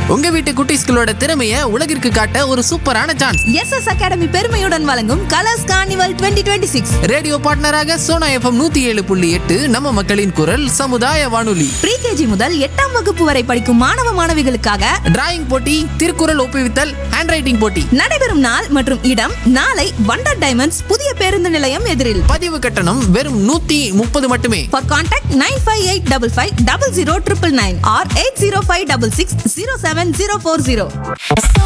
உங்க வீட்டு குட்டீஸ்களோட திறமைய உலகிற்கு காட்ட ஒரு சூப்பரான சான்ஸ் எஸ் எஸ் அகாடமி பெருமையுடன் வழங்கும் colours carnival twenty twenty six radio பார்ட்னராக சோனா எஃப்எம் நூத்தி ஏழு புள்ளி எட்டு நம்ம மக்களின் குரல் சமுதாய வானொலி ப்ரீகேஜி முதல் எட்டாம் வகுப்பு வரை படிக்கும் மாணவ மாணவிகளுக்காக டிராயிங் போட்டி திருக்குறள் ஒப்புவித்தல் ஹேண்ட் ரைட்டிங் போட்டி நடைபெறும் நாள் மற்றும் இடம் நாளை வண்டர் டைமண்ட்ஸ் புதிய பேருந்து நிலையம் எதிரில் பதிவு கட்டணம் வெறும் நூத்தி முப்பது மட்டுமே For contact 95855 000 999 or 80566 07040.